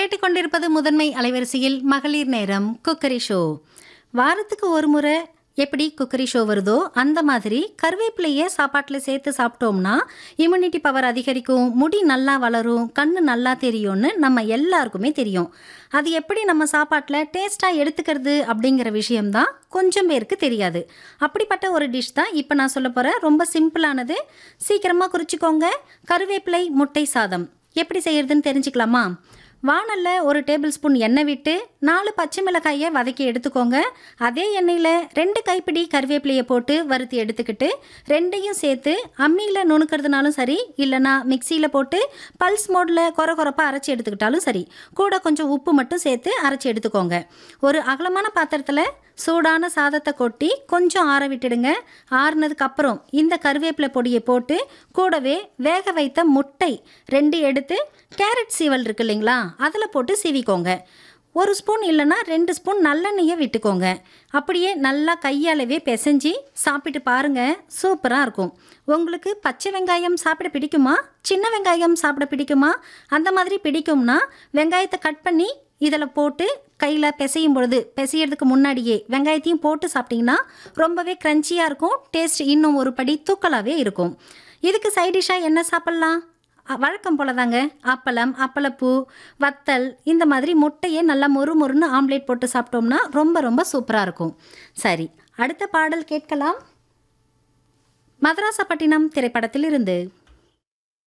கேட்டுக்கொண்டிருப்பது முதன்மை அலைவரிசையில் மகளிர் நேரம் குக்கரி ஷோ வாரத்துக்கு ஒரு முறை எப்படி குக்கரி ஷோ வருதோ அந்த மாதிரி கருவேப்பிலையை சாப்பாட்டில் சேர்த்து சாப்பிட்டோம்னா இம்யூனிட்டி பவர் அதிகரிக்கும் முடி நல்லா வளரும் கண்ணு நல்லா தெரியும்னு நம்ம எல்லாருக்குமே தெரியும் அது எப்படி நம்ம சாப்பாட்டில் டேஸ்ட்டாக எடுத்துக்கிறது அப்படிங்கிற விஷயம்தான் கொஞ்சம் பேருக்கு தெரியாது அப்படிப்பட்ட ஒரு டிஷ் தான் இப்போ நான் சொல்ல போகிறேன் ரொம்ப சிம்பிளானது சீக்கிரமாக குறிச்சிக்கோங்க கருவேப்பிலை முட்டை சாதம் எப்படி செய்யறதுன்னு தெரிஞ்சுக்கலாமா வாணல்ல ஒரு டேபிள் ஸ்பூன் எண்ணெய் விட்டு நாலு பச்சை மிளகாயை வதக்கி எடுத்துக்கோங்க அதே எண்ணெயில் ரெண்டு கைப்பிடி கருவேப்பிலையை போட்டு வறுத்து எடுத்துக்கிட்டு ரெண்டையும் சேர்த்து அம்மியில் நுணுக்கிறதுனாலும் சரி இல்லைனா மிக்சியில் போட்டு பல்ஸ் மோடில் கொர கொரப்பாக அரைச்சி எடுத்துக்கிட்டாலும் சரி கூட கொஞ்சம் உப்பு மட்டும் சேர்த்து அரைச்சி எடுத்துக்கோங்க ஒரு அகலமான பாத்திரத்தில் சூடான சாதத்தை கொட்டி கொஞ்சம் ஆற விட்டுடுங்க ஆறுனதுக்கு அப்புறம் இந்த கருவேப்பிலை பொடியை போட்டு கூடவே வேக வைத்த முட்டை ரெண்டு எடுத்து கேரட் சீவல் இருக்கு இல்லைங்களா அதில் போட்டு சீவிக்கோங்க ஒரு ஸ்பூன் இல்லைன்னா ரெண்டு ஸ்பூன் நல்லெண்ணெயை விட்டுக்கோங்க அப்படியே நல்லா கையாலவே பிசைஞ்சு சாப்பிட்டு பாருங்க சூப்பராக இருக்கும் உங்களுக்கு பச்சை வெங்காயம் சாப்பிட பிடிக்குமா சின்ன வெங்காயம் சாப்பிட பிடிக்குமா அந்த மாதிரி பிடிக்கும்னா வெங்காயத்தை கட் பண்ணி இதில் போட்டு கையில் பிசையும் பொழுது பிசையறதுக்கு முன்னாடியே வெங்காயத்தையும் போட்டு சாப்பிட்டிங்கன்னா ரொம்பவே க்ரன்ச்சியாக இருக்கும் டேஸ்ட் இன்னும் ஒரு படி தூக்கலாகவே இருக்கும் இதுக்கு சைட் டிஷ்ஷாக என்ன சாப்பிட்லாம் அ, வழக்கம் போல தாங்க அப்பளம் அப்பளப்பூ வத்தல் இந்த மாதிரி முட்டையை நல்லா மொறு மொறுன்னு ஆம்லேட் போட்டு சாப்பிட்டோம்னா ரொம்ப ரொம்ப சூப்பராக இருக்கும் சரி அடுத்த பாடல் கேட்கலாம் மதராசப்பட்டினம் திரைப்படத்தில் இருந்து